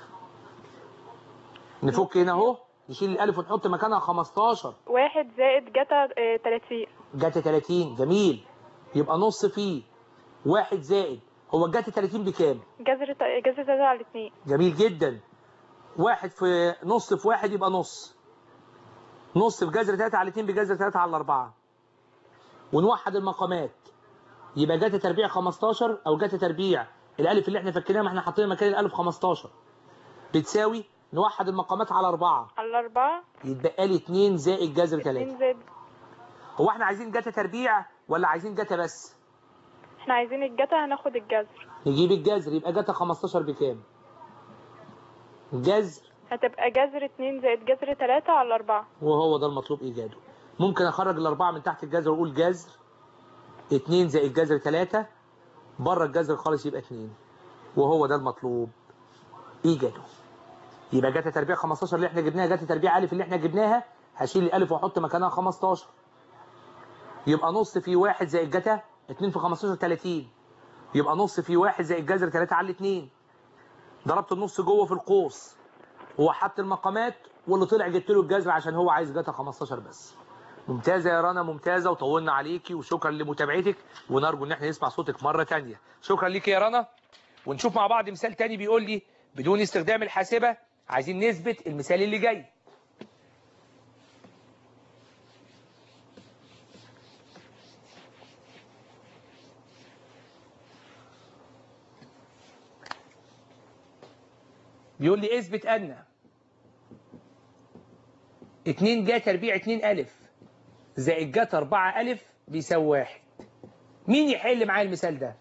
نفك هنا اهو نشيل الالف ونحط مكانها 15 واحد زائد جتا آه، تلاتين جتا 30 جميل يبقى نص فيه واحد زائد هو الجتا 30 بكام جذر ت- جذر تلاتة على اتنين جميل جدا واحد في نص في واحد يبقى نص نص في جذر 3 على 2 بجذر 3 على 4 ونوحد المقامات يبقى جتا تربيع 15 او جتا تربيع الالف اللي احنا فكيناها ما احنا حاطين مكان الالف 15 بتساوي نوحد المقامات على 4 على أربعة يتبقى لي 2 زائد جذر 3 اتنين زائد هو احنا عايزين جتا تربيع ولا عايزين جتا بس احنا عايزين الجتا هناخد الجذر نجيب الجذر يبقى جتا 15 بكام جذر هتبقى جذر اتنين زائد جذر تلاتة على أربعة وهو ده المطلوب ايجاده ممكن اخرج الاربعه من تحت الجذر واقول جذر 2 زائد جذر 3 بره الجذر خالص يبقى 2 وهو ده المطلوب ايجاده يبقى جت تربيع 15 اللي احنا جبناها جت تربيع الف اللي احنا جبناها هشيل الالف واحط مكانها 15 يبقى نص في 1 زائد جتا 2 في 15 30 يبقى نص في 1 زائد جذر 3 على 2 ضربت النص جوه في القوس هو حط المقامات واللي طلع جبت له الجذر عشان هو عايز جتا 15 بس ممتازة يا رنا ممتازة وطولنا عليكي وشكرا لمتابعتك ونرجو ان احنا نسمع صوتك مرة تانية شكرا ليكي يا رنا ونشوف مع بعض مثال تاني بيقول لي بدون استخدام الحاسبة عايزين نثبت المثال اللي جاي بيقول لي اثبت ان 2 جا تربيع 2 ألف زائد جت 4 ألف بيساوي واحد مين يحل معايا المثال ده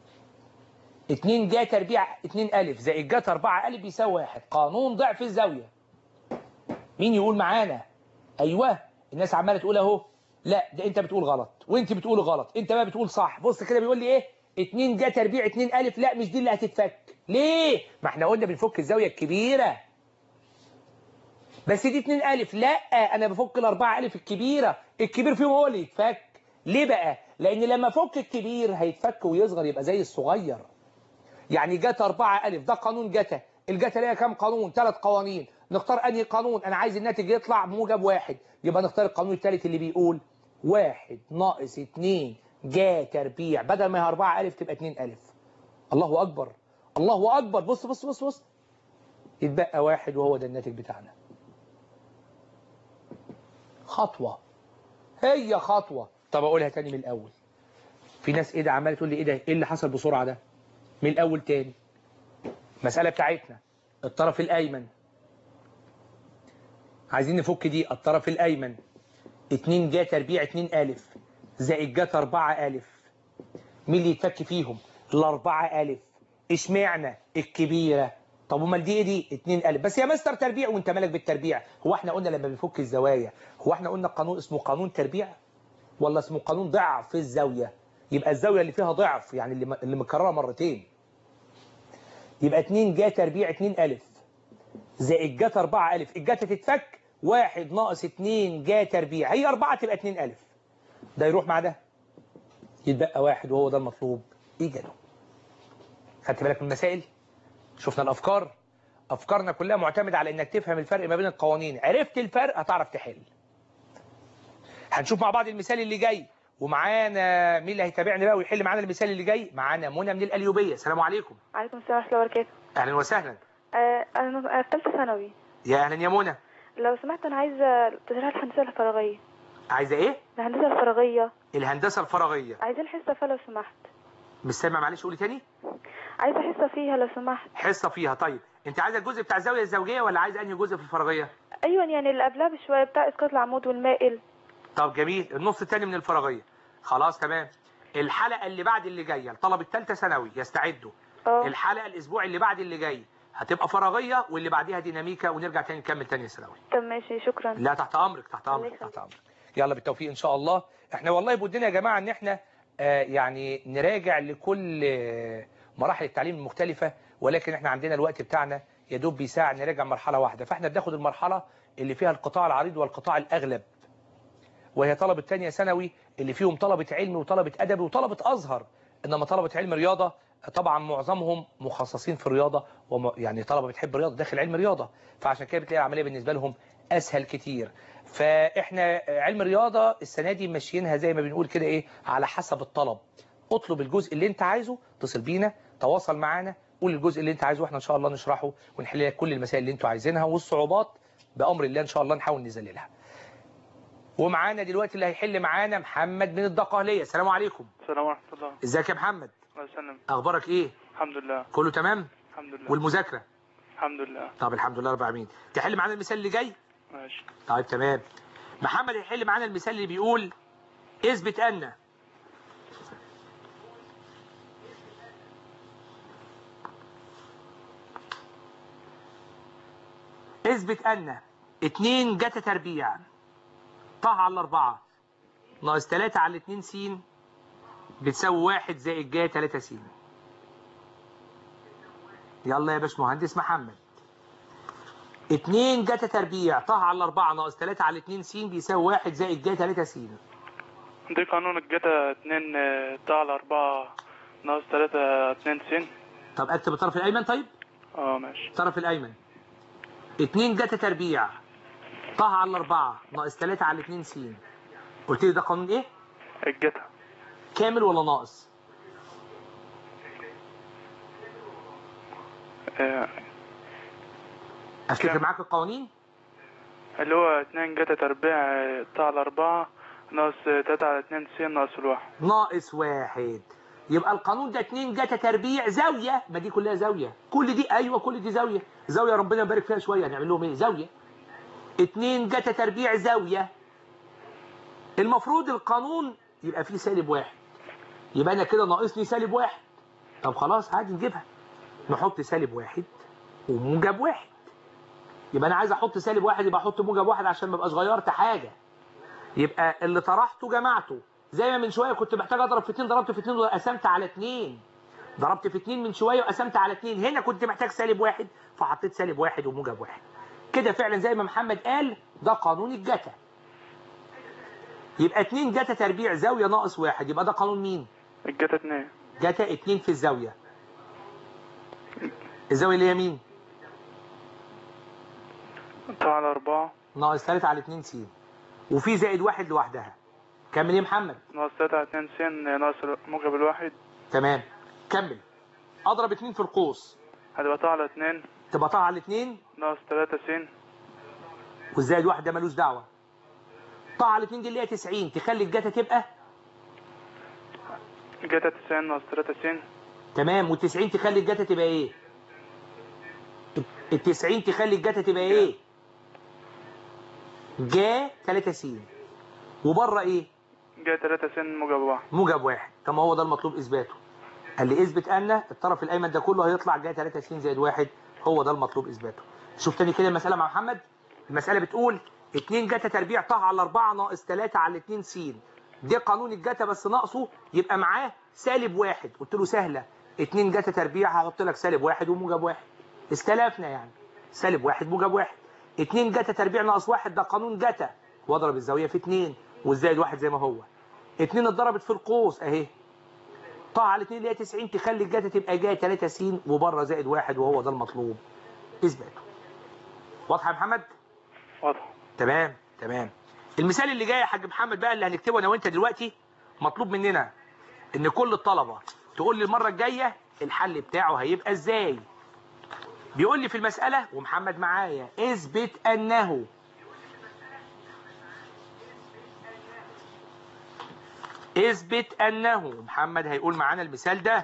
2 جا تربيع 2 ألف زائد جت 4 ألف بيساوي واحد قانون ضعف الزاوية مين يقول معانا أيوه الناس عمالة تقول أهو لا ده أنت بتقول غلط وأنت بتقول غلط أنت بقى بتقول صح بص كده بيقول لي إيه 2 جا تربيع 2 ألف لا مش دي اللي هتتفك ليه ما احنا قلنا بنفك الزاوية الكبيرة بس دي 2 ألف لا أنا بفك الأربعة ألف الكبيرة الكبير فيهم هو اللي يتفك ليه بقى؟ لأن لما أفك الكبير هيتفك ويصغر يبقى زي الصغير يعني جتا 4 ألف ده قانون جتا الجتا ليها كام قانون؟ ثلاث قوانين نختار أنهي قانون؟ أنا عايز الناتج يطلع بموجب واحد يبقى نختار القانون الثالث اللي بيقول واحد ناقص 2 جا تربيع بدل ما هي 4 ألف تبقى 2 ألف الله أكبر الله أكبر بص بص بص بص يتبقى واحد وهو ده الناتج بتاعنا خطوة هي خطوة طب أقولها تاني من الأول في ناس إيه ده عمالة تقول لي إيه ده إيه اللي حصل بسرعة ده من الأول تاني مسألة بتاعتنا الطرف الأيمن عايزين نفك دي الطرف الأيمن 2 جا تربيع 2 ألف زائد جا 4 ألف مين اللي يتفك فيهم الأربعة ألف اشمعنى الكبيرة طب امال دي ايه دي 2 ألف بس يا مستر تربيع وانت مالك بالتربيع هو احنا قلنا لما بنفك الزوايا هو احنا قلنا قانون اسمه قانون تربيع ولا اسمه قانون ضعف الزاوية يبقى الزاوية اللي فيها ضعف يعني اللي اللي مكررة مرتين يبقى 2 جا تربيع 2 ألف زائد جات 4 ألف الجاتا تتفك واحد ناقص 2 جا تربيع هي 4 تبقى 2 ألف ده يروح مع ده يتبقى واحد وهو ده المطلوب ايجاده خدت بالك من المسائل شفنا الافكار افكارنا كلها معتمده على انك تفهم الفرق ما بين القوانين عرفت الفرق هتعرف تحل هنشوف مع بعض المثال اللي جاي ومعانا مين اللي هيتابعني بقى ويحل معانا المثال اللي جاي معانا منى من القليوبيه السلام عليكم عليكم السلام ورحمة الله وبركاته اهلا وسهلا آه، أنا أنا في ثالثة ثانوي يا اهلا يا منى لو سمحت أنا عايزة تشريح الهندسة الفراغية عايزه ايه الهندسة الفراغية الهندسه الفراغيه عايزين حصة فيها لو سمحت مش سامع معلش قولي تاني عايزة حصة فيها لو سمحت حصه فيها طيب انت عايزه الجزء بتاع الزاويه الزوجيه ولا عايزه انهي جزء في الفراغيه أيوة يعني اللي قبلها بشوية بتاع إسقاط العمود والمائل طب جميل النص الثاني من الفراغيه خلاص تمام الحلقه اللي بعد اللي جايه الطلبه الثالثه ثانوي يستعدوا اه الحلقه الاسبوع اللي بعد اللي جاي هتبقى فراغيه واللي بعديها ديناميكا ونرجع تاني نكمل تاني ثانوي طب ماشي شكرا لا تحت امرك تحت الله امرك يخليك. تحت امرك يلا بالتوفيق ان شاء الله احنا والله بودنا يا جماعه ان احنا آه يعني نراجع لكل آه مراحل التعليم المختلفه ولكن احنا عندنا الوقت بتاعنا يا دوب بيساعد نراجع مرحله واحده فاحنا بناخد المرحله اللي فيها القطاع العريض والقطاع الاغلب وهي طلبة تانية ثانوي اللي فيهم طلبة علم وطلبة أدبي وطلبة أزهر إنما طلبة علم رياضة طبعا معظمهم مخصصين في الرياضة وم... يعني طلبة بتحب الرياضة داخل علم رياضة فعشان كده بتلاقي العملية بالنسبة لهم أسهل كتير فإحنا علم رياضة السنة دي ماشيينها زي ما بنقول كده إيه على حسب الطلب اطلب الجزء اللي انت عايزه اتصل بينا تواصل معانا قول الجزء اللي انت عايزه واحنا ان شاء الله نشرحه ونحل لك كل المسائل اللي انتوا عايزينها والصعوبات بأمر الله ان شاء الله نحاول نذللها ومعانا دلوقتي اللي هيحل معانا محمد من الدقهلية السلام عليكم السلام ورحمة الله ازيك يا محمد الله يسلم اخبارك ايه الحمد لله كله تمام الحمد لله والمذاكرة الحمد لله طب الحمد لله رب العالمين تحل معانا المثال اللي جاي ماشي طيب تمام محمد هيحل معانا المثال اللي بيقول اثبت ان اثبت ان 2 جتا تربيع ط على 4 ناقص 3 على 2 س بتساوي 1 زائد ج 3 س يلا يا باشمهندس محمد 2 جتا تربيع ط على 4 ناقص 3 على 2 س بيساوي 1 زائد ج 3 س دي قانون الجتا اتنين آه، طا على أربعة ناقص تلاتة اتنين سين طب اكتب الطرف الايمن طيب اه ماشي الطرف الايمن 2 جتا تربيع ط على 4 ناقص 3 على 2 س قلت لي ده قانون ايه الجتا كامل ولا ناقص آه، افتكر كامل. معاك القوانين اللي هو اتنين جتا تربيع آه، طا على أربعة ناقص آه، تلاتة على اتنين سين ناقص الواحد ناقص واحد يبقى القانون ده 2 جتا تربيع زاويه ما دي كلها زاويه كل دي ايوه كل دي زاويه زاويه ربنا يبارك فيها شويه هنعمل لهم ايه زاويه 2 جتا تربيع زاويه المفروض القانون يبقى فيه سالب واحد يبقى انا كده ناقصني سالب واحد طب خلاص عادي نجيبها نحط سالب واحد وموجب واحد يبقى انا عايز احط سالب واحد يبقى احط موجب واحد عشان ما ابقاش غيرت حاجه يبقى اللي طرحته جمعته زي ما من شويه كنت محتاج اضرب في 2 ضربت في 2 وقسمت على 2 ضربت في 2 من شويه وقسمت على 2 هنا كنت محتاج سالب واحد فحطيت سالب واحد وموجب واحد كده فعلا زي ما محمد قال ده قانون الجتا يبقى 2 جتا تربيع زاويه ناقص واحد يبقى ده قانون مين؟ الجتا اتنين جتا 2 في الزاويه الزاويه اللي هي مين؟ طا على أربعة ناقص 3 على 2 س وفي زائد واحد لوحدها كمل يا محمد ناقص تلاتة على اتنين سين آه، ناقص موجب الواحد تمام كمل اضرب 2 في القوس هتبقى طا على اتنين تبقى طالعه على 2 ناقص تلاتة سين والزائد واحد ده ملوش دعوه طالعه على 2 دي اللي هي 90 تخلي الجتا تبقى جتا تسعين ناقص تلاتة سين تمام وال90 تخلي الجتا تبقى ايه ال 90 تخلي الجتا تبقى ايه جا 3 س وبره ايه جا تلاتة سين موجب واحد موجب واحد طب ما هو ده المطلوب اثباته قال لي اثبت ان الطرف الايمن ده كله هيطلع جاي 3 س زائد واحد هو ده المطلوب اثباته شوف تاني كده المساله مع محمد المساله بتقول 2 جتا تربيع طه على 4 ناقص 3 على 2 س ده قانون الجتا بس ناقصه يبقى معاه سالب واحد قلت له سهله 2 جتا تربيع هحط لك سالب واحد وموجب واحد استلفنا يعني سالب واحد موجب واحد 2 جتا تربيع ناقص واحد ده قانون جتا واضرب الزاويه في 2 والزائد واحد زي ما هو 2 اتضربت في القوس اهي طه على 2 اللي هي 90 تخلي الجتا تبقى جايه 3 س وبره زائد واحد وهو ده المطلوب اثباته واضحه يا محمد واضح تمام تمام المثال اللي جاي يا حاج محمد بقى اللي هنكتبه انا وانت دلوقتي مطلوب مننا ان كل الطلبه تقول لي المره الجايه الحل بتاعه هيبقى ازاي بيقول لي في المساله ومحمد معايا اثبت انه اثبت انه محمد هيقول معانا المثال ده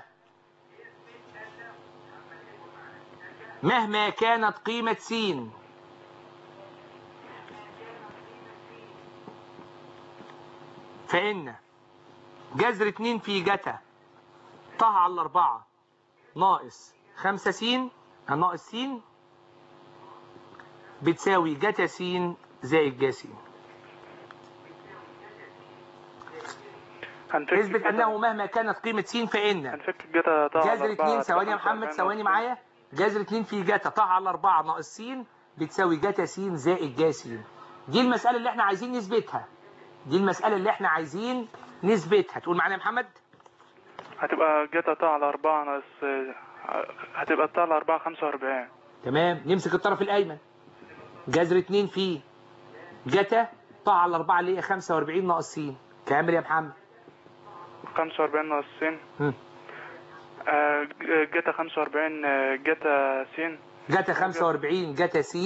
مهما كانت قيمه س فإن جذر 2 في جتا طه على 4 ناقص 5 س ناقص س بتساوي جتا س زائد جا س هنفك اثبت الجتا- انه مهما كانت قيمه س فان هنفك الجتا طا على جذر أربعة 2 ثواني يا تبقى محمد 45 ثواني ناقص معايا جذر 2 في جتا طه على 4 ناقص س بتساوي جتا س زائد جا س دي المساله اللي احنا عايزين نثبتها دي المساله اللي احنا عايزين نثبتها تقول معانا يا محمد هتبقى جتا طا على أربعة ناقص آه، هتبقى طا على أربعة خمسة وأربعين تمام نمسك الطرف الايمن جذر 2 في جتا طه على 4 اللي هي 45 ناقص س كامل يا محمد خمسة وأربعين ناقص سين هم. آه، ج- جتا خمسة وأربعين آه، جتا سين جتا 45 جتا س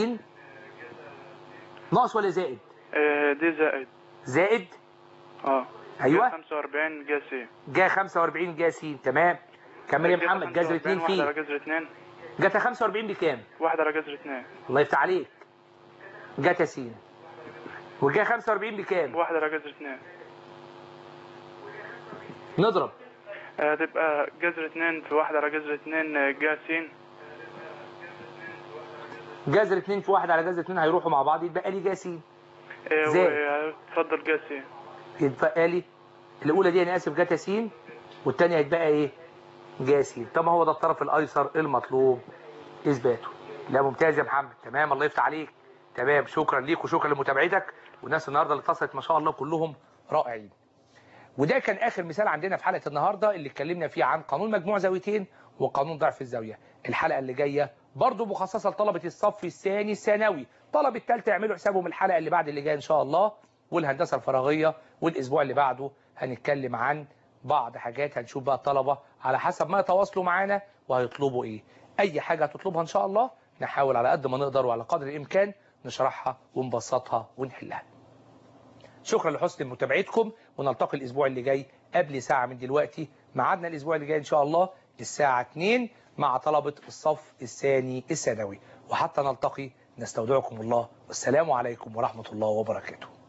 ناقص ولا زائد آه، دي زائد زائد اه ايوه خمسة وأربعين جا سين جا 45 جا س تمام كمل يا جتا محمد جذر 2 45 واحد على في جذر اتنين جتا 45 بكام واحد على جذر اتنين الله يفتح عليك جتا س وجا 45 بكام واحد على جذر اتنين نضرب آه، هتبقى جذر اتنين في واحد على جذر اتنين آه، جا سين جذر 2 في 1 على جذر 2 هيروحوا مع بعض يتبقى لي ج إيه، زائد. و- اتفضل جاسي يتبقى لي الاولى دي انا اسف جتا س والثانيه هيتبقى ايه ج س طب ما هو ده الطرف الايسر المطلوب اثباته لا ممتاز يا محمد تمام الله يفتح عليك تمام شكرا ليك وشكرا لمتابعتك والناس النهارده اللي اتصلت ما شاء الله كلهم رائعين وده كان اخر مثال عندنا في حلقه النهارده اللي اتكلمنا فيه عن قانون مجموع زاويتين وقانون ضعف الزاويه الحلقه اللي جايه برضه مخصصه لطلبه الصف الثاني الثانوي طلبه الثالثه يعملوا حسابهم الحلقه اللي بعد اللي جايه ان شاء الله والهندسه الفراغيه والاسبوع اللي بعده هنتكلم عن بعض حاجات هنشوف بقى الطلبه على حسب ما يتواصلوا معانا وهيطلبوا ايه اي حاجه هتطلبها ان شاء الله نحاول على قد ما نقدر وعلى قدر الامكان نشرحها ونبسطها ونحلها شكرا لحسن متابعتكم ونلتقي الاسبوع اللي جاي قبل ساعه من دلوقتي ميعادنا الاسبوع اللي جاي ان شاء الله الساعه 2 مع طلبه الصف الثاني الثانوي وحتى نلتقي نستودعكم الله والسلام عليكم ورحمه الله وبركاته